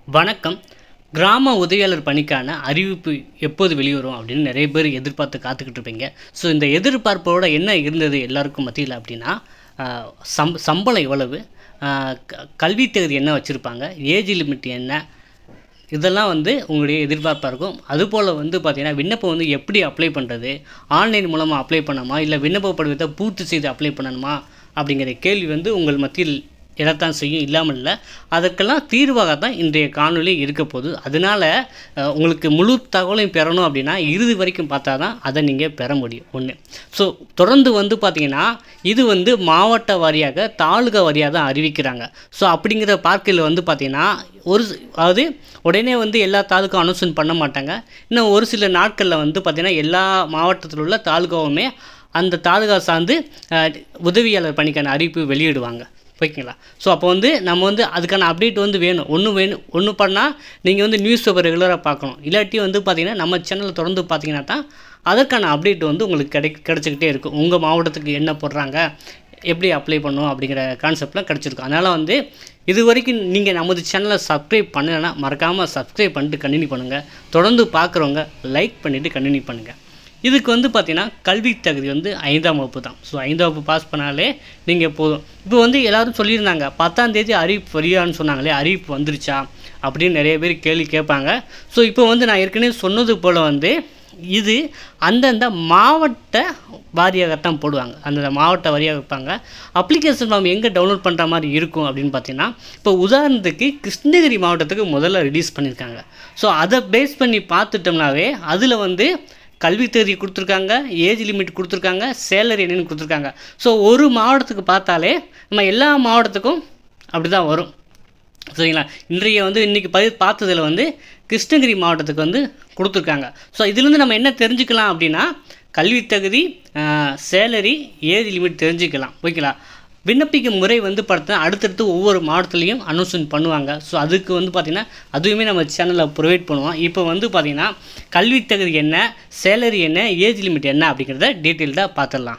வணக்கம் கிராம உதவியாளர் பணிக்கான அறிவிப்பு எப்போது வெளிவரும் அப்படின்னு நிறைய பேர் எதிர்பார்த்து காத்துக்கிட்டு இருப்பீங்க ஸோ இந்த எதிர்பார்ப்போட என்ன இருந்தது எல்லாருக்கும் மத்தியில் அப்படின்னா ஆஹ், சம் சம்பளம் எவ்வளவு ஆஹ், க- கல்வித் தகுதி என்ன வச்சுருப்பாங்க ஏஜ் லிமிட் என்ன இதெல்லாம் வந்து உங்களுடைய எதிர்பார்ப்பாக இருக்கும் அதுபோல் வந்து பார்த்தீங்கன்னா விண்ணப்பம் வந்து எப்படி அப்ளை பண்ணுறது ஆன்லைன் மூலமாக அப்ளை பண்ணணுமா இல்லை விண்ணப்ப படிவத்தை பூர்த்தி செய்து அப்ளை பண்ணணுமா அப்படிங்கிற கேள்வி வந்து உங்கள் மத்தியில் எழத்தான் செய்யும் இல்லாமல் இல்லை அதற்கெல்லாம் தீர்வாக தான் இன்றைய காணொளி இருக்க போகுது அதனால் அஹ், உங்களுக்கு முழு தகவலையும் பெறணும் அப்படின்னா இறுதி வரைக்கும் பார்த்தா தான் அதை நீங்கள் பெற முடியும் ஒன்று ஸோ தொடர்ந்து வந்து பார்த்தீங்கன்னா இது வந்து மாவட்ட வாரியாக தாலுகா வாரியாக தான் அறிவிக்கிறாங்க ஸோ அப்படிங்கிற பார்க்கையில் வந்து பார்த்தீங்கன்னா ஒரு சி- அதாவது உடனே வந்து எல்லா தாலுக்கா அனௌன்ஸ்மெண்ட் பண்ண மாட்டாங்க இன்னும் ஒரு சில நாட்களில் வந்து பார்த்திங்கன்னா எல்லா மாவட்டத்தில் உள்ள தாலுகாவுமே அந்த தாலுகா சார்ந்து அஹ், உதவியாளர் பணிக்கான அறிவிப்பு வெளியிடுவாங்க ஓகேங்களா ஸோ அப்போ வந்து நம்ம வந்து அதுக்கான அப்டேட் வந்து வேணும் ஒன்று வேணும் ஒன்று பண்ணால் நீங்கள் வந்து நியூஸ் பேப்பர் ரெகுலராக பார்க்கணும் இல்லாட்டி வந்து பார்த்தீங்கன்னா நம்ம சேனலில் தொடர்ந்து பார்த்தீங்கன்னா தான் அதற்கான அப்டேட் வந்து உங்களுக்கு கிடை கிடச்சிக்கிட்டே இருக்கும் உங்கள் மாவட்டத்துக்கு என்ன போடுறாங்க எப்படி அப்ளை பண்ணணும் அப்படிங்கிற கான்செப்ட்லாம் கிடச்சிருக்கும் அதனால் வந்து இது வரைக்கும் நீங்கள் நமது சேனலை சப்ஸ்கிரைப் பண்ணலைன்னா மறக்காமல் சப்ஸ்கிரைப் பண்ணிட்டு கண்டினியூ பண்ணுங்கள் தொடர்ந்து பார்க்குறவங்க லைக் பண்ணிவிட்டு கண்டினியூ பண்ணுங்கள் இதுக்கு வந்து பார்த்தீங்கன்னா கல்வி தகுதி வந்து ஐந்தாம் வகுப்பு தான் ஸோ ஐந்தாம் வகுப்பு பாஸ் பண்ணாலே நீங்கள் போதும் இப்போ வந்து எல்லாரும் சொல்லியிருந்தாங்க பத்தாம் தேதி அறிவிப்பு வரியான்னு சொன்னாங்களே அறிவிப்பு வந்துருச்சா அப்படின்னு நிறைய பேர் கேள்வி கேட்பாங்க ஸோ இப்போ வந்து நான் ஏற்கனவே சொன்னது போல் வந்து இது அந்தந்த மாவட்ட வாரியாகத்தான் போடுவாங்க அந்தந்த மாவட்ட வாரியாக வைப்பாங்க அப்ளிகேஷன் ஃபார்ம் எங்கே டவுன்லோட் பண்ணுற மாதிரி இருக்கும் அப்படின்னு பார்த்தீங்கன்னா இப்போ உதாரணத்துக்கு கிருஷ்ணகிரி மாவட்டத்துக்கு முதல்ல ரிலீஸ் பண்ணியிருக்காங்க ஸோ அதை பேஸ் பண்ணி பார்த்துட்டோம்னாவே அதில் வந்து கல்வி தகுதி கொடுத்துருக்காங்க ஏஜ் லிமிட் கொடுத்துருக்காங்க சேலரி என்னன்னு கொடுத்துருக்காங்க ஸோ ஒரு மாவட்டத்துக்கு பார்த்தாலே நம்ம எல்லா மாவட்டத்துக்கும் அப்படி தான் வரும் சரிங்களா இன்றைய வந்து இன்றைக்கி பதி பார்த்ததில் வந்து கிருஷ்ணகிரி மாவட்டத்துக்கு வந்து கொடுத்துருக்காங்க ஸோ இதுலேருந்து நம்ம என்ன தெரிஞ்சுக்கலாம் அப்படின்னா கல்வி தகுதி சேலரி ஏஜ் லிமிட் தெரிஞ்சுக்கலாம் ஓகேங்களா விண்ணப்பிக்கும் முறை வந்து பார்த்தா அடுத்தடுத்து ஒவ்வொரு மாவட்டத்துலேயும் அனௌன்ஸ்மெண்ட் பண்ணுவாங்க ஸோ அதுக்கு வந்து பார்த்திங்கன்னா அதுவுமே நம்ம சேனலில் ப்ரொவைட் பண்ணுவோம் இப்போ வந்து பார்த்திங்கன்னா கல்வி தகுதி என்ன சேலரி என்ன ஏஜ் லிமிட் என்ன அப்படிங்கிறத டீட்டெயில்டாக பார்த்துடலாம்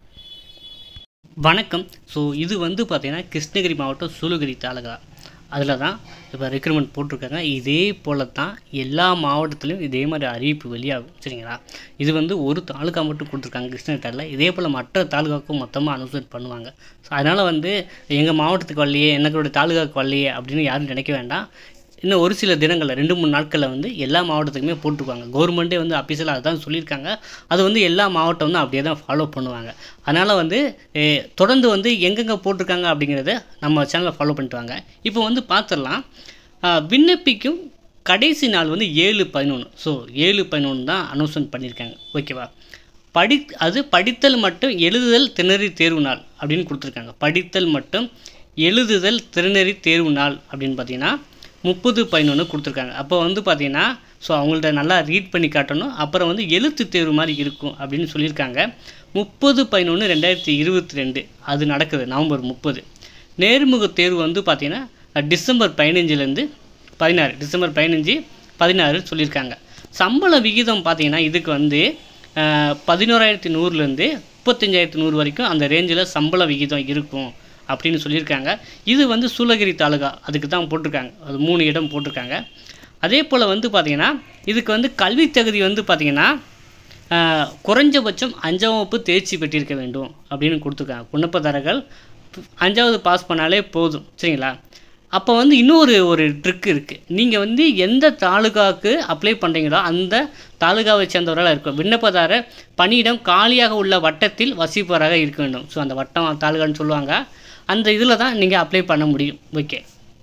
வணக்கம் ஸோ இது வந்து பார்த்தீங்கன்னா கிருஷ்ணகிரி மாவட்டம் சூலகிரி தாலுகா அதில் தான் இப்போ ரெக்ரூட்மெண்ட் போட்டிருக்காங்க இதே போல தான் எல்லா மாவட்டத்துலையும் இதே மாதிரி அறிவிப்பு வெளியாகும் சரிங்களா இது வந்து ஒரு தாலுகா மட்டும் கொடுத்துருக்காங்க கிருஷ்ணகிரி தாலுகா இதே போல் மற்ற தாலுகாவுக்கும் மொத்தமாக அனௌன்ஸ்மெண்ட் பண்ணுவாங்க ஸோ அதனால் வந்து எங்கள் மாவட்டத்துக்கு வரலையே எனக்குடைய தாலுகாவுக்கு வரலையே அப்படின்னு யாரும் நினைக்க வேண்டாம் இன்னும் ஒரு சில தினங்களில் ரெண்டு மூணு நாட்களில் வந்து எல்லா மாவட்டத்துக்குமே போட்டுருவாங்க கவர்மெண்ட்டே வந்து அஃபீஷியலாக அதுதான் சொல்லியிருக்காங்க அது வந்து எல்லா மாவட்டம் வந்து அப்படியே தான் ஃபாலோ பண்ணுவாங்க அதனால் வந்து eh, தொடர்ந்து வந்து எங்கெங்கே போட்டிருக்காங்க அப்படிங்கிறத நம்ம சேனலை ஃபாலோ பண்ணிட்டு வாங்க இப்போ வந்து பார்த்துடலாம் ஆஹ், விண்ணப்பிக்கும் கடைசி நாள் வந்து ஏழு பதினொன்று ஸோ ஏழு பதினொன்று தான் அனௌன்ஸ்மெண்ட் பண்ணியிருக்காங்க ஓகேவா படி அது படித்தல் மட்டும் எழுதுதல் திணறி தேர்வு நாள் அப்படின்னு கொடுத்துருக்காங்க படித்தல் மட்டும் எழுதுதல் திறனறி தேர்வு நாள் அப்படின்னு பார்த்தீங்கன்னா முப்பது பதினொன்று கொடுத்துருக்காங்க அப்போ வந்து பார்த்தீங்கன்னா ஸோ அவங்கள்ட்ட நல்லா ரீட் பண்ணி காட்டணும் அப்புறம் வந்து எழுத்து தேர்வு மாதிரி இருக்கும் அப்படின்னு சொல்லியிருக்காங்க முப்பது பதினொன்று ரெண்டாயிரத்தி இருபத்தி ரெண்டு அது நடக்குது நவம்பர் முப்பது நேர்முக தேர்வு வந்து பார்த்தீங்கன்னா டிசம்பர் பதினஞ்சுலேருந்து பதினாறு டிசம்பர் பதினஞ்சு பதினாறு சொல்லியிருக்காங்க சம்பள விகிதம் பார்த்தீங்கன்னா இதுக்கு வந்து அஹ், பதினோராயிரத்தி நூறுலேருந்து முப்பத்தஞ்சாயிரத்தி நூறு வரைக்கும் அந்த ரேஞ்சில் சம்பள விகிதம் இருக்கும் அப்படின்னு சொல்லியிருக்காங்க இது வந்து சூளகிரி தாலுகா அதுக்கு தான் போட்டிருக்காங்க அது மூணு இடம் போட்டிருக்காங்க அதே போல் வந்து பார்த்திங்கன்னா இதுக்கு வந்து கல்வி தகுதி வந்து பார்த்திங்கன்னா ஆஹ், குறைஞ்சபட்சம் அஞ்சாம் வகுப்பு தேர்ச்சி பெற்றிருக்க வேண்டும் அப்படின்னு கொடுத்துருக்காங்க விண்ணப்பதாரர்கள் அஞ்சாவது பாஸ் பண்ணாலே போதும் சரிங்களா அப்போ வந்து இன்னொரு ஒரு ட்ரிக் இருக்குது நீங்கள் வந்து எந்த தாலுகாவுக்கு அப்ளை பண்ணுறீங்களோ அந்த தாலுகாவை சேர்ந்தவராக இருக்கும் விண்ணப்பதாரர் பணியிடம் காலியாக உள்ள வட்டத்தில் வசிப்பவராக இருக்க வேண்டும் ஸோ அந்த வட்டம் தாலுகான்னு சொல்லுவாங்க அந்த இதில் தான் நீங்கள் அப்ளை பண்ண முடியும் ஓகே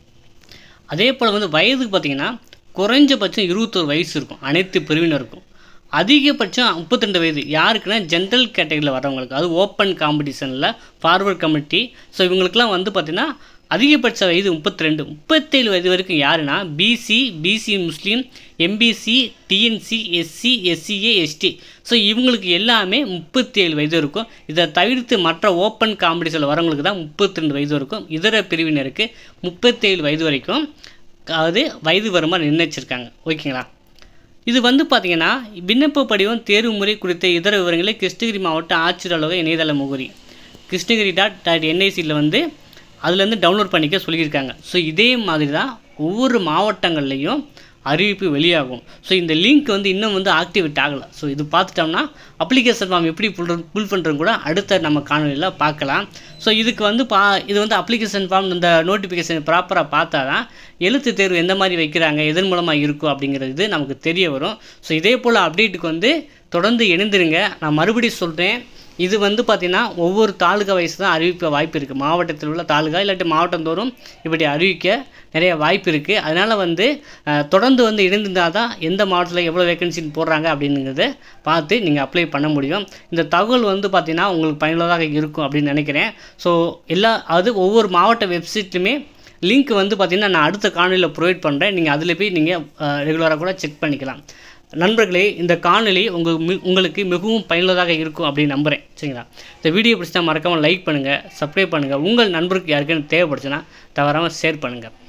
அதே போல் வந்து வயதுக்கு பார்த்தீங்கன்னா குறைஞ்சபட்சம் இருபத்தோரு வயசு இருக்கும் அனைத்து பிரிவினருக்கும் அதிகபட்சம் முப்பத்திரெண்டு வயது யாருக்குன்னா ஜென்ரல் கேட்டகரியில் வரவங்களுக்கு அது ஓப்பன் காம்படிஷனில் ஃபார்வர்ட் கமிட்டி ஸோ இவங்களுக்குலாம் வந்து பார்த்திங்கன்னா அதிகபட்ச வயது முப்பத்தி ரெண்டு முப்பத்தேழு வயது வரைக்கும் யாருன்னா பிசி பிசி முஸ்லீம் MBC DNC SC SCA ST so இவங்களுக்கு எல்லாமே முப்பத்தேழு வயது இருக்கும் இதை தவிர்த்து மற்ற ஓப்பன் காம்படிஷனில் வரவங்களுக்கு தான் முப்பத்தி ரெண்டு வயது இருக்கும் இதர பிரிவினருக்கு முப்பத்தேழு வயது வரைக்கும் அதாவது வயது வருமா நிர்ணயிச்சிருக்காங்க ஓகேங்களா இது வந்து பார்த்தீங்கன்னா விண்ணப்ப படிவம் தேர்வு முறை குறித்த இதர விவரங்களை கிருஷ்ணகிரி மாவட்ட ஆட்சியர் அலுவலக இணையதள முகவரி கிருஷ்ணகிரி டாட் டாட் என்ஐசியில் வந்து அதுலேருந்து டவுன்லோட் பண்ணிக்க சொல்லியிருக்காங்க ஸோ இதே மாதிரி தான் ஒவ்வொரு மாவட்டங்கள்லேயும் அறிவிப்பு வெளியாகும் ஸோ இந்த லிங்க் வந்து இன்னும் வந்து ஆக்டிவேட் ஆகலை ஸோ இது பார்த்துட்டோம்னா அப்ளிகேஷன் ஃபார்ம் எப்படி புல் புல் பண்ணுறது கூட அடுத்த நம்ம காணொலியில் பார்க்கலாம் ஸோ இதுக்கு வந்து பா இது வந்து அப்ளிகேஷன் ஃபார்ம் இந்த நோட்டிஃபிகேஷன் ப்ராப்பராக பார்த்தா தான் எழுத்து தேர்வு எந்த மாதிரி வைக்கிறாங்க எதன் மூலமாக இருக்கும் அப்படிங்கிறது நமக்கு தெரிய வரும் ஸோ இதே போல் அப்டேட்டுக்கு வந்து தொடர்ந்து இணைந்திருங்க நான் மறுபடியும் சொல்கிறேன் இது வந்து பார்த்திங்கன்னா ஒவ்வொரு தாலுகா வயசு தான் அறிவிக்க வாய்ப்பு இருக்குது மாவட்டத்தில் உள்ள தாலுகா இல்லாட்டி மாவட்டந்தோறும் இப்படி அறிவிக்க நிறைய வாய்ப்பு இருக்குது அதனால் வந்து அஹ், தொடர்ந்து வந்து இணைந்திருந்தால் தான் எந்த மாவட்டத்தில் எவ்வளோ வேகன்சின்னு போடுறாங்க அப்படிங்கிறத பார்த்து நீங்கள் அப்ளை பண்ண முடியும் இந்த தகவல் வந்து பார்த்திங்கன்னா உங்களுக்கு பயனுள்ளதாக இருக்கும் அப்படின்னு நினைக்கிறேன் ஸோ எல்லா அது ஒவ்வொரு மாவட்ட வெப்சைட்லையுமே லிங்க் வந்து பார்த்திங்கன்னா நான் அடுத்த காணொலியில் ப்ரொவைட் பண்ணுறேன் நீங்கள் அதில் போய் நீங்கள் ரெகுலராக கூட செக் பண்ணிக்கலாம் நண்பர்களே இந்த காணொலி உங்கள் மி உங்களுக்கு மிகவும் பயனுள்ளதாக இருக்கும் அப்படின்னு நம்புகிறேன் சரிங்களா இந்த வீடியோ பிடிச்சா மறக்காமல் லைக் பண்ணுங்கள் சப்ஸ்கிரைப் பண்ணுங்கள் உங்கள் நண்பருக்கு யாருக்குன்னு தேவைப்படுச்சுன்னா தவறாமல் ஷேர் பண்ணுங்கள்